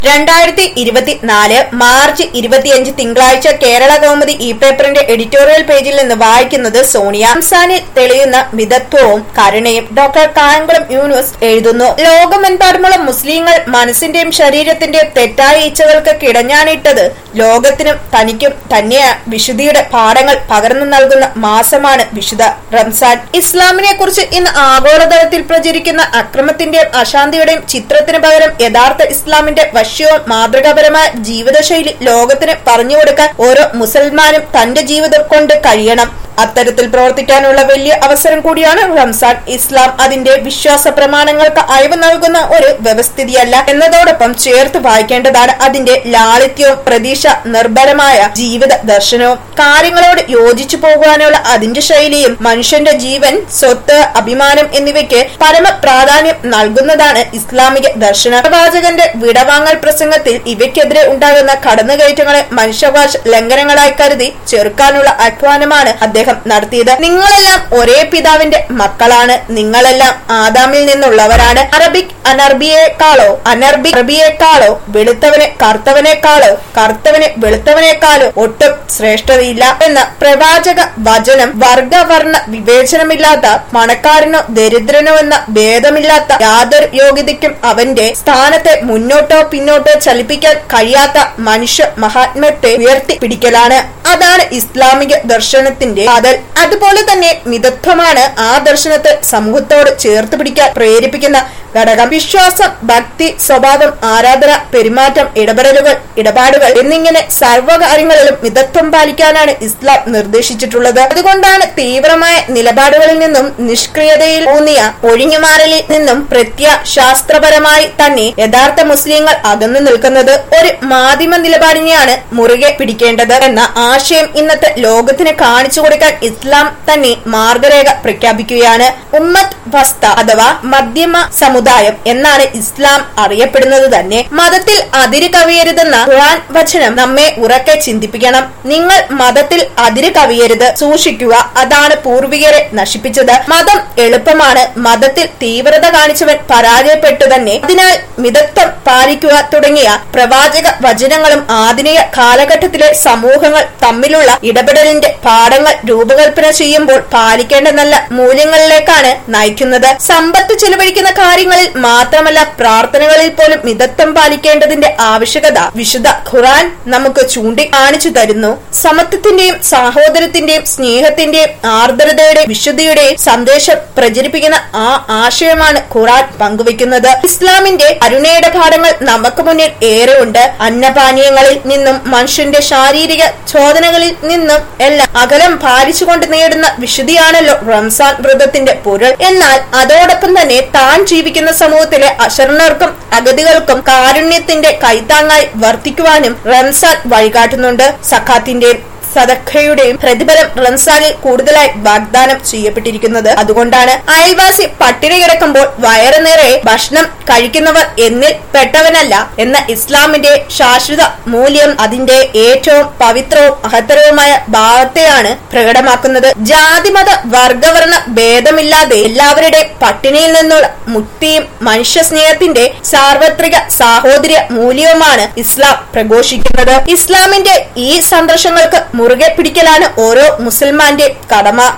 രണ്ടായിരത്തി ഇരുപത്തിനാല് മാർച്ച് ഇരുപത്തിയഞ്ച് തിങ്കളാഴ്ച കേരള കൗമുദി ഇ പേപ്പറിന്റെ എഡിറ്റോറിയൽ പേജിൽ നിന്ന് വായിക്കുന്നത് സോണിയ റംസാനിൽ തെളിയുന്ന മിതത്വവും കരുണയും ഡോക്ടർ കായംകുളം യൂനുസ് എഴുതുന്നു ലോകമെമ്പാടുമുള്ള മുസ്ലിങ്ങൾ മനസ്സിന്റെയും ശരീരത്തിന്റെയും തെറ്റായ ഇച്ഛകൾക്ക് കിടഞ്ഞാണിട്ടത് ലോകത്തിനും തനിക്കും തന്നെയ വിശുദ്ധിയുടെ പാഠങ്ങൾ പകർന്നു നൽകുന്ന മാസമാണ് വിശുദ്ധ റംസാൻ ഇസ്ലാമിനെ കുറിച്ച് ഇന്ന് ആഗോളതലത്തിൽ പ്രചരിക്കുന്ന അക്രമത്തിന്റെയും അശാന്തിയുടെയും ചിത്രത്തിന് പകരം യഥാർത്ഥ ഇസ്ലാമിന്റെ വശ്യവും മാതൃകാപരമായ ജീവിതശൈലി ലോകത്തിന് പറഞ്ഞുകൊടുക്കാൻ ഓരോ മുസൽമാനും തന്റെ ജീവിതം കൊണ്ട് കഴിയണം അത്തരത്തിൽ പ്രവർത്തിക്കാനുള്ള വലിയ അവസരം കൂടിയാണ് റംസാൻ ഇസ്ലാം അതിന്റെ വിശ്വാസ പ്രമാണങ്ങൾക്ക് അയവ് നൽകുന്ന ഒരു വ്യവസ്ഥിതിയല്ല എന്നതോടൊപ്പം ചേർത്ത് വായിക്കേണ്ടതാണ് അതിന്റെ ലാളിത്യവും പ്രതീക്ഷ നിർഭരമായ ജീവിത ദർശനവും കാര്യങ്ങളോട് യോജിച്ചു പോകുവാനുള്ള അതിന്റെ ശൈലിയും മനുഷ്യന്റെ ജീവൻ സ്വത്ത് അഭിമാനം എന്നിവയ്ക്ക് പരമ പ്രാധാന്യം നൽകുന്നതാണ് ഇസ്ലാമിക ദർശനം പ്രവാചകന്റെ വിടവാങ്ങൽ പ്രസംഗത്തിൽ ഇവയ്ക്കെതിരെ ഉണ്ടാകുന്ന കടന്നുകയറ്റങ്ങളെ മനുഷ്യാവകാശ ലംഘനങ്ങളായി കരുതി ചെറുക്കാനുള്ള ആഹ്വാനമാണ് അദ്ദേഹം നടത്തിയത് നിങ്ങളെല്ലാം ഒരേ പിതാവിന്റെ മക്കളാണ് നിങ്ങളെല്ലാം ആദാമിൽ നിന്നുള്ളവരാണ് അറബിക് അനർബിയേക്കാളോ അനർബി അറബിയേക്കാളോ വെളുത്തവന് കറുത്തവനേക്കാളോ കറുത്തവന് വെളുത്തവനേക്കാളോ ഒട്ടും ശ്രേഷ്ഠതയില്ല എന്ന പ്രവാചക വചനം വർഗവർണ്ണ വിവേചനമില്ലാത്ത പണക്കാരനോ ദരിദ്രനോ എന്ന ഭേദമില്ലാത്ത യാതൊരു യോഗ്യതയ്ക്കും അവന്റെ സ്ഥാനത്തെ മുന്നോട്ടോ പിന്നോട്ടോ ചലിപ്പിക്കാൻ കഴിയാത്ത മനുഷ്യ മഹാത്മ്യത്തെ ഉയർത്തി പിടിക്കലാണ് അതാണ് ഇസ്ലാമിക ദർശനത്തിന്റെ കാതൽ അതുപോലെ തന്നെ മിതത്വമാണ് ആ ദർശനത്തെ സമൂഹത്തോട് ചേർത്ത് പിടിക്കാൻ പ്രേരിപ്പിക്കുന്ന ഘടകം വിശ്വാസം ഭക്തി സ്വഭാവം ആരാധന പെരുമാറ്റം ഇടപെടലുകൾ ഇടപാടുകൾ എന്നിങ്ങനെ സർവ്വകാര്യങ്ങളിലും മിതത്വം പാലിക്കാനാണ് ഇസ്ലാം നിർദ്ദേശിച്ചിട്ടുള്ളത് അതുകൊണ്ടാണ് തീവ്രമായ നിലപാടുകളിൽ നിന്നും നിഷ്ക്രിയതയിൽ ഊന്നിയ ഒഴിഞ്ഞുമാറലിൽ നിന്നും പ്രത്യശാസ്ത്രപരമായി തന്നെ യഥാർത്ഥ മുസ്ലിങ്ങൾ അകന്നു നിൽക്കുന്നത് ഒരു മാധ്യമ നിലപാടിനെയാണ് മുറുകെ പിടിക്കേണ്ടത് എന്ന ആശയം ഇന്നത്തെ ലോകത്തിന് കാണിച്ചു കൊടുക്കാൻ ഇസ്ലാം തന്നെ മാർഗരേഖ പ്രഖ്യാപിക്കുകയാണ് ഉമ്മത്ത് വസ്ത അഥവാ മധ്യമ സമുദായം എന്നാണ് ഇസ്ലാം അറിയപ്പെടുന്നത് തന്നെ മതത്തിൽ അതിര് കവിയരുതെന്ന ഖുർആൻ വചനം നമ്മെ ഉറക്കെ ചിന്തിപ്പിക്കണം നിങ്ങൾ മതത്തിൽ അതിര് കവിയരുത് സൂക്ഷിക്കുക അതാണ് പൂർവികരെ നശിപ്പിച്ചത് മതം എളുപ്പമാണ് മതത്തിൽ തീവ്രത കാണിച്ചവൻ പരാജയപ്പെട്ടു തന്നെ അതിനാൽ മിതത്വം പാലിക്കുക തുടങ്ങിയ പ്രവാചക വചനങ്ങളും ആധുനിക കാലഘട്ടത്തിലെ സമൂഹങ്ങൾ തമ്മിലുള്ള ഇടപെടലിന്റെ പാഠങ്ങൾ രൂപകൽപ്പന ചെയ്യുമ്പോൾ പാലിക്കേണ്ട നല്ല മൂല്യങ്ങളിലേക്കാണ് നയിക്കുന്നത് സമ്പത്ത് ചെലവഴിക്കുന്ന കാര്യങ്ങളിൽ മാത്രമല്ല പ്രാർത്ഥനകളിൽ പോലും മിതത്വം പാലിക്കേണ്ടതിന്റെ ആവശ്യകത വിശുദ്ധ ഖുറാൻ നമുക്ക് ചൂണ്ടി കാണിച്ചു തരുന്നു സമത്വത്തിന്റെയും സാഹോദര്യത്തിന്റെയും സ്നേഹത്തിന്റെയും ആർദ്രതയുടെയും വിശുദ്ധിയുടെയും സന്ദേശം പ്രചരിപ്പിക്കുന്ന ആ ആശയമാണ് ഖുറാൻ പങ്കുവെക്കുന്നത് ഇസ്ലാമിന്റെ അരുണയുടെ പാഠങ്ങൾ നമുക്ക് മുന്നിൽ ഏറെ ഉണ്ട് അന്നപാനീയങ്ങളിൽ നിന്നും മനുഷ്യന്റെ ശാരീരിക ചോദനകളിൽ നിന്നും എല്ലാം അകലം പാലിച്ചുകൊണ്ട് നേടുന്ന വിശുദ്ധിയാണല്ലോ റംസാൻ വ്രതത്തിന്റെ പൊരുൾ എന്നാൽ അതോടൊപ്പം തന്നെ താൻ ജീവിക്കുന്ന സമൂഹത്തിലെ അശരണർക്കും അഗതികൾക്കും കാരുണ്യത്തിന്റെ കൈത്താങ്ങായി വർത്തിക്കുവാനും റംസാൻ വഴികാട്ടുന്നുണ്ട് സഖാത്തിന്റെയും സദഖയുടെയും പ്രതിഫലം റംസാനിൽ കൂടുതലായി വാഗ്ദാനം ചെയ്യപ്പെട്ടിരിക്കുന്നത് അതുകൊണ്ടാണ് അയൽവാസി പട്ടിണി കിടക്കുമ്പോൾ വയറ് നിറയെ ഭക്ഷണം കഴിക്കുന്നവർ എന്നിൽ പെട്ടവനല്ല എന്ന ഇസ്ലാമിന്റെ ശാശ്വത മൂല്യം അതിന്റെ ഏറ്റവും പവിത്രവും മഹത്തരവുമായ ഭാവത്തെയാണ് പ്രകടമാക്കുന്നത് ജാതിമത വർഗവർണ്ണ ഭേദമില്ലാതെ എല്ലാവരുടെയും പട്ടിണിയിൽ നിന്നുള്ള മുക്തിയും മനുഷ്യ സ്നേഹത്തിന്റെ സാർവത്രിക സാഹോദര്യ മൂല്യവുമാണ് ഇസ്ലാം പ്രഘോഷിക്കുന്നത് ഇസ്ലാമിന്റെ ഈ സന്ദർശങ്ങൾക്ക് മുറുകെ പിടിക്കലാണ് ഓരോ മുസൽമാന്റെ കടമ